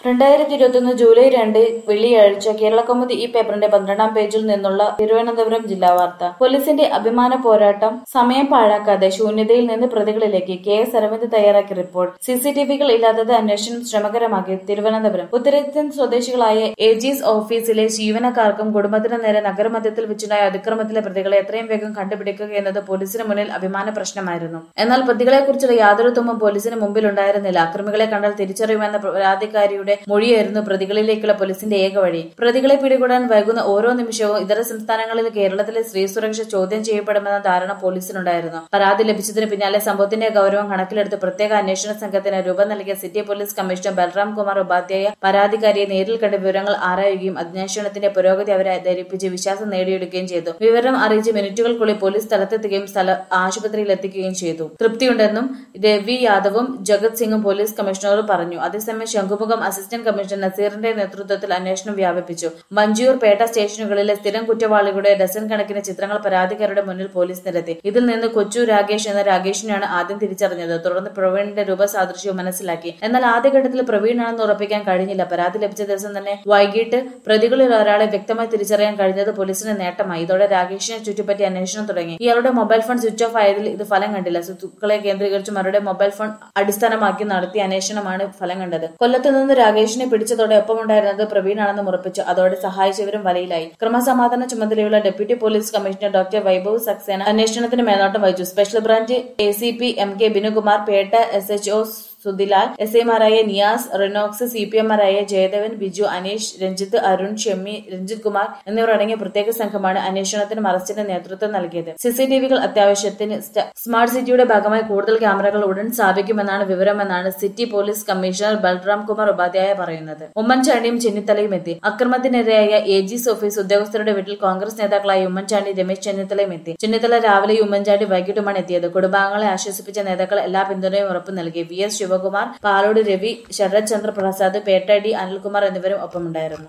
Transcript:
രണ്ടായിരത്തി ഇരുപത്തൊന്ന് ജൂലൈ രണ്ട് വെള്ളിയാഴ്ച കേരളകൗമുദി ഈ പേപ്പറിന്റെ പന്ത്രണ്ടാം പേജിൽ നിന്നുള്ള തിരുവനന്തപുരം ജില്ലാ വാർത്ത പോലീസിന്റെ അഭിമാന പോരാട്ടം സമയം പാഴാക്കാതെ ശൂന്യതയിൽ നിന്ന് പ്രതികളിലേക്ക് കെ എസ് അരവിന്ദ് തയ്യാറാക്കിയ റിപ്പോർട്ട് സിസിടിവികൾ ഇല്ലാത്തത് അന്വേഷണം ശ്രമകരമാക്കി തിരുവനന്തപുരം ഉത്തരേന്ത്യൻ സ്വദേശികളായ ഏജീസ് ഓഫീസിലെ ജീവനക്കാർക്കും കുടുംബത്തിനു നേരെ നഗരമധ്യത്തിൽ വെച്ചുണ്ടായ അതിക്രമത്തിലെ പ്രതികളെ എത്രയും വേഗം കണ്ടുപിടിക്കുക എന്നത് പോലീസിന് മുന്നിൽ അഭിമാന പ്രശ്നമായിരുന്നു എന്നാൽ പ്രതികളെക്കുറിച്ചുള്ള യാതൊരു തുമ്പും പോലീസിന് മുമ്പിലുണ്ടായിരുന്നില്ല അക്രമികളെ കണ്ടാൽ തിരിച്ചറിയുമെന്ന പരാതിക്കാരിയുടെ മൊഴിയായിരുന്നു പ്രതികളിലേക്കുള്ള പോലീസിന്റെ ഏക വഴി പ്രതികളെ പിടികൂടാൻ വൈകുന്ന ഓരോ നിമിഷവും ഇതര സംസ്ഥാനങ്ങളിൽ കേരളത്തിലെ സ്ത്രീ സുരക്ഷ ചോദ്യം ചെയ്യപ്പെടുമെന്ന ധാരണ പോലീസിനുണ്ടായിരുന്നു പരാതി ലഭിച്ചതിന് പിന്നാലെ സംഭവത്തിന്റെ ഗൗരവം കണക്കിലെടുത്ത് പ്രത്യേക അന്വേഷണ സംഘത്തിന് രൂപം നൽകിയ city police commissioner Balram Kumar Upadhyay പരാതിക്കാരിയെ നേരിൽ കണ്ട് വിവരങ്ങൾ ആരായുകയും അന്വേഷണത്തിന്റെ പുരോഗതി അവരെ ധരിപ്പിച്ച് വിശ്വാസം നേടിയെടുക്കുകയും ചെയ്തു വിവരം അറിയിച്ച് മിനിറ്റുകൾക്കുള്ളിൽ പോലീസ് സ്ഥലത്തെത്തുകയും സ്ഥല ആശുപത്രിയിൽ എത്തിക്കുകയും ചെയ്തു തൃപ്തിയുണ്ടെന്നും രവി യാദവും ജഗത് സിംഗും പോലീസ് കമ്മീഷണറോട് പറഞ്ഞു അതേസമയം ശംഖുമുഖം അസിസ്റ്റന്റ് കമ്മീഷണർ നസീറിന്റെ നേതൃത്വത്തിൽ അന്വേഷണം വ്യാപിപ്പിച്ചു മഞ്ചൂർ പേട്ട സ്റ്റേഷനുകളിലെ സ്ഥിരം കുറ്റവാളികളുടെ ഡസൻ കണക്കിന് ചിത്രങ്ങൾ പരാതിക്കാരുടെ മുന്നിൽ പോലീസ് നിരത്തി ഇതിൽ നിന്ന് കൊച്ചു രാകേഷ് എന്ന രാകേഷിനെയാണ് ആദ്യം തിരിച്ചറിഞ്ഞത് തുടർന്ന് പ്രവീണിന്റെ രൂപസാദൃശ്യവും മനസ്സിലാക്കി എന്നാൽ ആദ്യഘട്ടത്തിൽ പ്രവീണാണെന്ന് ഉറപ്പിക്കാൻ കഴിഞ്ഞില്ല പരാതി ലഭിച്ച ദിവസം തന്നെ വൈകിട്ട് പ്രതികളിൽ ഒരാളെ വ്യക്തമായി തിരിച്ചറിയാൻ കഴിഞ്ഞത് പോലീസിന് നേട്ടമായി ഇതോടെ രാകേഷിനെ ചുറ്റിപ്പറ്റി അന്വേഷണം തുടങ്ങി ഇയാളുടെ മൊബൈൽ ഫോൺ സ്വിച്ച് ഓഫ് ആയതിൽ ഇത് ഫലം കണ്ടില്ല സുഹൃത്തുക്കളെ കേന്ദ്രീകരിച്ചും അവരുടെ മൊബൈൽ ഫോൺ അടിസ്ഥാനമാക്കി നടത്തിയ അന്വേഷണമാണ് ഫലം കണ്ടത് കൊല്ലത്ത് നിന്ന് രാകേഷിനെ പിടിച്ചതോടെ ഒപ്പമുണ്ടായിരുന്നത് പ്രവീണാണെന്ന് ഉറപ്പിച്ചു അതോടെ സഹായിച്ചവരും വലയിലായി ക്രമസമാധാന ചുമതലയുള്ള deputy police commissioner doctor Vaibhav Saxena അന്വേഷണത്തിന് മേൽനോട്ടം വഹിച്ചു special branch A C P M K Binukumar Petta S H O Sudhilal S ഐമാരായ നിയാസ് റിനോക്സ് സി പി എമാരായ ജയദേവൻ ബിജു അനീഷ് രഞ്ജിത്ത് അരുൺ ഷെമ്മി രഞ്ജിത് കുമാർ എന്നിവർ അടങ്ങിയ പ്രത്യേക സംഘമാണ് അന്വേഷണത്തിനും അറസ്റ്റിന് നേതൃത്വം നൽകിയത് സിസിടിവികൾ അത്യാവശ്യത്തിന് സ്മാർട്ട് സിറ്റിയുടെ ഭാഗമായി കൂടുതൽ ക്യാമറകൾ ഉടൻ സ്ഥാപിക്കുമെന്നാണ് വിവരമെന്നാണ് city police commissioner Balram Kumar Upadhyay പറയുന്നത് ഉമ്മൻചാണ്ടിയും ചെന്നിത്തലയും എത്തി അക്രമത്തിനിരയായ എ ജിസ് ഓഫീസ് ഉദ്യോഗസ്ഥരുടെ വീട്ടിൽ കോൺഗ്രസ് നേതാക്കളായ ഉമ്മൻചാണ്ടി രമേശ് ചെന്നിത്തലയും എത്തി ചെന്നിത്തല രാവിലെയും ഉമ്മൻചാണ്ടി വൈകിട്ടുമാണ് എത്തിയത് കുടുംബാംഗങ്ങളെ ആശ്വസിപ്പിച്ച നേതാക്കൾ എല്ലാ പിന്തുണയും ഉറപ്പു നൽകി V S Sivakumar Palode Ravi Sarath Chandra Prasad Petta D Anilkumar എന്നിവരും ഒപ്പമുണ്ടായിരുന്നു